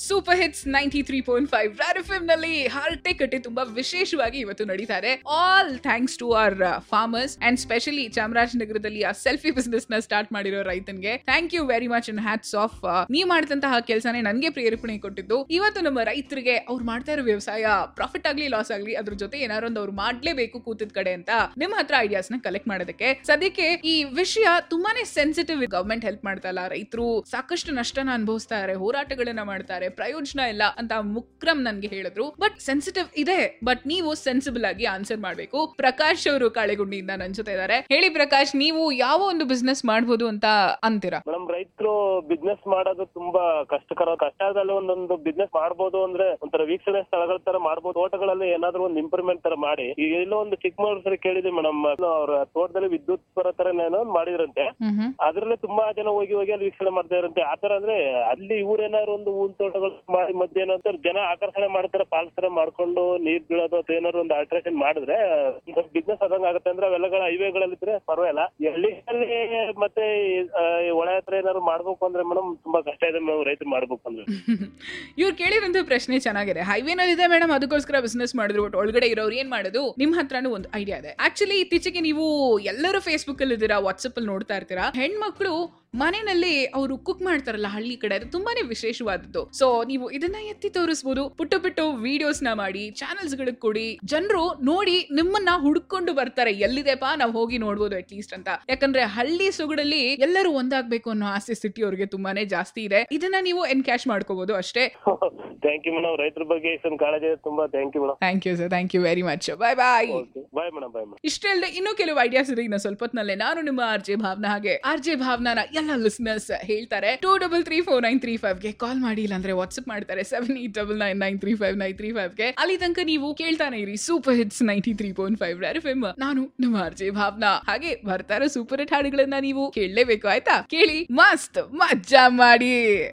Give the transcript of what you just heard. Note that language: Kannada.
super hits ninety three point five red F ನಲ್ಲಿ ಹಾರ್ಟೆ ಕಟ್ಟೆ ತುಂಬಾ ವಿಶೇಷವಾಗಿ ಇವತ್ತು ನಡೀತಾ ಇದೆ all thanks to our farmers and specially ಚಾಮರಾಜನಗರದಲ್ಲಿ ಆ ಸೆಲ್ಫಿ ಬಿಸ್ನೆಸ್ ನ ಸ್ಟಾರ್ಟ್ ಮಾಡಿರೋ ರೈತನ್ಗೆ thank you very much and hats off ನೀವ್ ಮಾಡಿದಂತಹ ಕೆಲಸನೇ ನನಗೆ ಪ್ರೇರೇಪಣೆ ಕೊಟ್ಟಿದ್ದು ಇವತ್ತು ನಮ್ಮ ರೈತರಿಗೆ ಅವ್ರು ಮಾಡ್ತಾ ಇರೋ ವ್ಯವಸಾಯ ಪ್ರಾಫಿಟ್ ಆಗ್ಲಿ ಲಾಸ್ ಆಗ್ಲಿ ಅದ್ರ ಜೊತೆ ಏನಾದ್ರು ಒಂದು ಅವ್ರು ಮಾಡ್ಲೇಬೇಕು ಕೂತಿದ್ ಕಡೆ ಅಂತ ನಿಮ್ಮ ಹತ್ರ ಐಡಿಯಾಸ್ ನ ಕಲೆಕ್ಟ್ ಮಾಡೋದಕ್ಕೆ ಸದ್ಯಕ್ಕೆ ಈ ವಿಷಯ ತುಂಬಾನೇ ಸೆನ್ಸಿಟಿವ್ ಗವರ್ಮೆಂಟ್ ಹೆಲ್ಪ್ ಮಾಡ್ತಾ ಇಲ್ಲ ರೈತರು ಸಾಕಷ್ಟು ನಷ್ಟನ ಅನುಭವಿಸ್ತಾರೆ ಹೋರಾಟಗಳನ್ನ ಮಾಡ್ತಾರೆ ಪ್ರಯೋಜನ ಇಲ್ಲ ಅಂತ ಮುಕ್ರಮ್ ನನ್ಗೆ ಹೇಳಿದ್ರು ಬಟ್ ಸೆನ್ಸಿಟಿವ್ ಇದೆ ಬಟ್ ನೀವು ಸೆನ್ಸಿಬಲ್ ಆಗಿ ಆನ್ಸರ್ ಮಾಡ್ಬೇಕು ಪ್ರಕಾಶ್ ಅವರು ಕಾಳೆಗುಂಡಿಯಿಂದ ನನ್ ಜೊತೆ ಇದ್ದಾರೆ ಹೇಳಿ ಪ್ರಕಾಶ್ ನೀವು ಯಾವ ಒಂದು ಬಿಸ್ನೆಸ್ ಮಾಡ್ಬೋದು ಅಂತ ಅಂತೀರಾ ಮೇಡಮ್ ರೈತರು ಬಿಸ್ನೆಸ್ ಮಾಡೋದು ತುಂಬಾ ಕಷ್ಟಕರ ಕಷ್ಟದಲ್ಲಿ ಒಂದೊಂದು ಬಿಸ್ನೆಸ್ ಮಾಡ್ಬೋದು ಅಂದ್ರೆ ಒಂಥರ ವೀಕ್ಷಣೆ ಸ್ಥಳಗಳ ತರ ಮಾಡ್ಬೋದು ತೋಟಗಳಲ್ಲಿ ಏನಾದ್ರು ಒಂದು ಇಂಪ್ರೂವ್ಮೆಂಟ್ ತರ ಮಾಡಿ ಈಗ ಎಲ್ಲೋ ಒಂದು ಚಿಕ್ಕಮಗಳೂರು ಸರಿ ಕೇಳಿದ್ವಿ ಮೇಡಮ್ ಅವ್ರ ತೋಟದಲ್ಲಿ ವಿದ್ಯುತ್ ಬರೋ ತರ ಏನೋ ಒಂದ್ ಮಾಡಿದ್ರಂತೆ ಅದ್ರಲ್ಲೇ ತುಂಬಾ ಜನ ಹೋಗಿ ಹೋಗಿ ಅಲ್ಲಿ ವೀಕ್ಷಣೆ ಮಾಡ್ತಾ ಇರಂತೆ ಆತರ ಅಂದ್ರೆ ಅಲ್ಲಿ ಇವ್ರೇನಾದ್ರು ಒಂದು ಹೂವಿನ ತೋಟಗಳು ಮಾಡಿ ಮಧ್ಯೆ ಏನಂತ ಜನ ಆಕರ್ಷಣೆ ಮಾಡ್ತಾರೆ ಪಾಲ್ಸ್ತರ ಮಾಡ್ಕೊಂಡು ನೀರ್ ಬೀಳೋದು ಅಥವಾ ಏನಾದ್ರು ಒಂದು ಆಲ್ಟ್ರೇಷನ್ ಮಾಡಿದ್ರೆ ಬಿಸ್ನೆಸ್ ಆದಂಗ ಆಗುತ್ತೆ ಅಂದ್ರೆ ಅವೆಲ್ಲಗಳ ಹೈವೇಗಳಲ್ಲಿ ಇದ್ರೆ ಪರವಾಗಿಲ್ಲ ಹಳ್ಳಿಯಲ್ಲಿ ಮತ್ತೆ ಆ, ಈ ಹೊಳೆ ಹತ್ರ ಏನಾದ್ರು ಮಾಡ್ಬೇಕು ಅಂದ್ರೆ ಮೇಡಮ್ ತುಂಬಾ ಕಷ್ಟ ಇದೆ ಮೇಡಮ್ ರೈತರು ಮಾಡ್ಬೇಕು ಅಂದ್ರೆ ಇವ್ರು ಕೇಳಿರಂತ ಪ್ರಶ್ನೆ ಚೆನ್ನಾಗಿದೆ ಹೈವೇನಲ್ಲಿ ಇದೆ ಮೇಡಮ್ ಅದಕ್ಕೋಸ್ಕರ ಬಿಸ್ನೆಸ್ ಮಾಡಿದ್ರು ಬಟ್ ಒಳಗಡೆ ಇರೋರು ಏನ್ ಮಾಡೋದು ನಿಮ್ ಹತ್ರನೂ ಒಂದು ಐಡಿಯಾ ಇದೆ ಆಕ್ಚುಲಿ ಇತ್ತೀಚೆಗೆ ನೀವು ಎಲ್ಲರೂ ಫೇಸ್ಬುಕ್ ಅಲ್ಲಿ ಇದ್ದೀರಾ ವಾಟ್ಸಪ್ ಅಲ್ಲಿ ನೋಡ್ತಾ ಇರ್ತೀರಾ ಹೆಣ್ಮಕ್ಳು ಮನೆಯಲ್ಲಿ ಅವರು ಕುಕ್ ಮಾಡ್ತಾರಲ್ಲ ಹಳ್ಳಿ ಕಡೆ ಅದು ತುಂಬಾನೇ ವಿಶೇಷವಾದದ್ದು ಸೊ ನೀವು ಇದನ್ನ ಎತ್ತಿ ತೋರಿಸಬಹುದು ಪುಟ್ಟ ಪುಟ್ಟ ವಿಡಿಯೋಸ್ ನ ಮಾಡಿ ಚಾನೆಲ್ಸ್ ಗಳಿಗೆ ಕೊಡಿ ಜನರು ನೋಡಿ ನಿಮ್ಮನ್ನ ಹುಡ್ಕೊಂಡು ಬರ್ತಾರೆ ಎಲ್ಲಿದೆಪಾ ನಾವು ಹೋಗಿ ನೋಡ್ಬೋದು ಅಟ್ ಲೀಸ್ಟ್ ಅಂತ ಯಾಕಂದ್ರೆ ಹಳ್ಳಿ ಸೊಗಡಲ್ಲಿ ಎಲ್ಲರೂ ಒಂದಾಗ್ಬೇಕು ಅನ್ನೋ ಆಸೆ ಸಿಟಿ ಅವ್ರಿಗೆ ತುಂಬಾನೇ ಜಾಸ್ತಿ ಇದೆ ಇದನ್ನ ನೀವು ಎನ್ಕ್ಯಾಶ್ ಮಾಡ್ಕೋಬಹುದು ಅಷ್ಟೇ ಥ್ಯಾಂಕ್ ಯು ಮೇಡಮ್ ರೈತರ ಬಗ್ಗೆ ಇಷ್ಟೊಂದು ಕಾಳಜಿ ಇದೆ ತುಂಬಾ thank you madam thank you sir thank you very much bye bye okay bye madam bye madam ಇಷ್ಟೇ ಅಲ್ಲದೆ ಇನ್ನೂ ಕೆಲವು ಐಡಿಯಾಸ್ ಇದೆ ಇನ್ನು ಸ್ವಲ್ಪ ಹೊತ್ನಲ್ಲೇ ನಾನು ನಿಮ್ಮ ಆರ್ ಜೆ ಭಾವನಾ ಹಾಗೆ ಆರ್ ಜೆ ಭಾವನಾನ ಎಲ್ಲ ಲಿಸ್ನರ್ಸ್ ಹೇಳ್ತಾರೆ two double three four nine three five ಗೆ ಕಾಲ್ ಮಾಡಿ ಇಲ್ಲಾಂದ್ರೆ ವಾಟ್ಸ್ಆಪ್ ಮಾಡ್ತಾರೆ seven eight double nine nine three five nine three five ಗೆ ಅಲ್ಲಿ ತನಕ ನೀವು ಕೇಳ್ತಾನೆ ಇರಿ super hits ninety three point five F M ನಾನು ನಿಮ್ಮ ಆರ್ ಜೆ ಭಾವನಾ ಹಾಗೆ ಬರ್ತಾರೋ ಸೂಪರ್ ಹಿಟ್ ಹಾಡುಗಳನ್ನ ನೀವು ಕೇಳಲೇಬೇಕು ಆಯ್ತಾ ಕೇಳಿ ಮಸ್ತ್ ಮಜ್ಜಾ ಮಾಡಿ